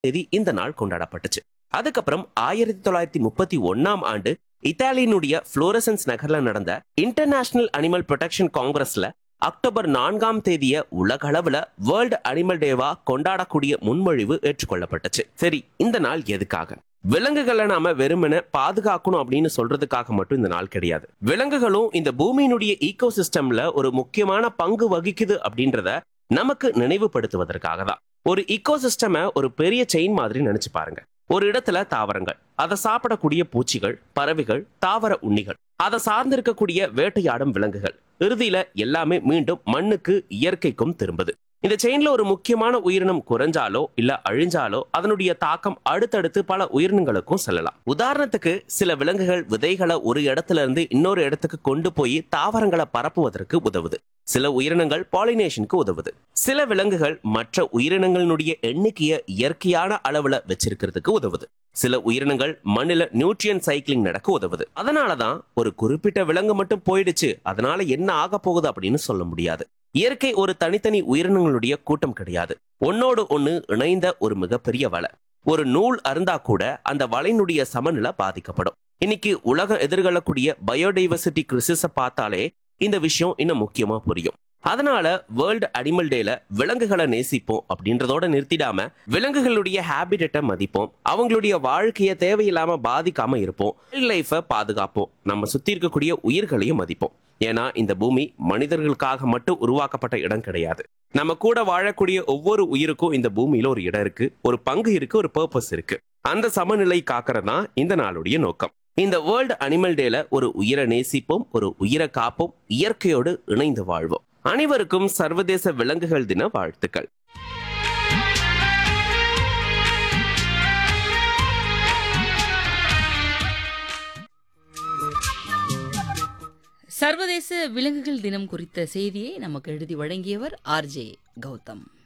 தேதி இந்த நாள் கொண்டாடப்பட்டுச்சு அதுக்கப்புறம் ஆயிரத்தி தொள்ளாயிரத்தி முப்பத்தி ஒன்னாம் ஆண்டு இத்தாலியினுடைய புளோரசன்ஸ் நகர்ல நடந்த இன்டர்நேஷனல் அனிமல் ப்ரொடெக்ஷன் காங்கிரஸ்ல அக்டோபர் நான்காம் தேதிய உலகளவுல வேர்ல்டு அனிமல் டேவா கொண்டாடக்கூடிய முன்மொழிவு ஏற்றுக்கொள்ளப்பட்டுச்சு சரி இந்த நாள் எதுக்காக விலங்குகளை நாம வெறுமனே பாதுகாக்கணும் அப்படின்னு சொல்றதுக்காக மட்டும் இந்த நாள் கிடையாது விலங்குகளும் இந்த பூமியினுடைய ஈகோ சிஸ்டம்ல ஒரு முக்கியமான பங்கு வகிக்குது அப்படின்றத நமக்கு நினைவுபடுத்துவதற்காக தான் ஒரு ஈகோ சிஸ்டம ஒரு பெரிய செயின் மாதிரி நினைச்சு பாருங்க ஒரு இடத்துல தாவரங்கள் அதை சாப்பிடக்கூடிய பூச்சிகள் பறவைகள் தாவர உண்ணிகள் அதை சார்ந்திருக்கக்கூடிய வேட்டையாடும் விலங்குகள் இறுதியில எல்லாமே மீண்டும் மண்ணுக்கு இயற்கைக்கும் திரும்புது இந்த செயின்ல ஒரு முக்கியமான உயிரினம் குறைஞ்சாலோ இல்ல அழிஞ்சாலோ அதனுடைய தாக்கம் அடுத்தடுத்து பல உயிரினங்களுக்கும் செல்லலாம் உதாரணத்துக்கு சில விலங்குகள் விதைகளை ஒரு இடத்துல இருந்து இன்னொரு இடத்துக்கு கொண்டு போய் தாவரங்களை பரப்புவதற்கு உதவுது சில உயிரினங்கள் பாலினேஷனுக்கு உதவுது சில விலங்குகள் மற்ற உயிரினங்களினுடைய எண்ணிக்கையை இயற்கையான அளவுல வச்சிருக்கிறதுக்கு உதவுது சில உயிரினங்கள் மண்ணில நியூட்ரியன் சைக்கிளிங் நடக்க உதவுது அதனாலதான் ஒரு குறிப்பிட்ட விலங்கு மட்டும் போயிடுச்சு அதனால என்ன ஆக போகுது அப்படின்னு சொல்ல முடியாது இயற்கை ஒரு தனித்தனி உயிரினங்களுடைய கூட்டம் கிடையாது ஒன்னோடு ஒண்ணு இணைந்த ஒரு மிகப்பெரிய வலை ஒரு நூல் அருந்தா கூட அந்த வலையினுடைய சமநிலை பாதிக்கப்படும் இன்னைக்கு உலகம் எதிர்கொள்ளக்கூடிய பயோடைவர்சிட்டி கிறிசிஸ பார்த்தாலே இந்த விஷயம் இன்னும் முக்கியமா புரியும் அதனால வேர்ல்டு அனிமல் டேல விலங்குகளை நேசிப்போம் அப்படின்றதோட நிறுத்திடாம விலங்குகளுடைய ஹேபிட்டை மதிப்போம் அவங்களுடைய வாழ்க்கையை தேவையில்லாம பாதிக்காம இருப்போம் லைஃபை பாதுகாப்போம் நம்ம சுத்தி இருக்கக்கூடிய உயிர்களையும் மதிப்போம் ஏன்னா இந்த பூமி மனிதர்களுக்காக மட்டும் உருவாக்கப்பட்ட இடம் கிடையாது நம்ம கூட வாழக்கூடிய ஒவ்வொரு உயிருக்கும் இந்த பூமியில ஒரு இடம் இருக்கு ஒரு பங்கு இருக்கு ஒரு பர்பஸ் இருக்கு அந்த சமநிலை காக்கிறது தான் இந்த நாளுடைய நோக்கம் இந்த வேர்ல்டு அனிமல் டேல ஒரு உயிரை நேசிப்போம் ஒரு உயிரை காப்போம் இயற்கையோடு இணைந்து வாழ்வோம் அனைவருக்கும் சர்வதேச விலங்குகள் தின வாழ்த்துக்கள் சர்வதேச விலங்குகள் தினம் குறித்த செய்தியை நமக்கு எழுதி வழங்கியவர் ஆர்ஜே கௌதம்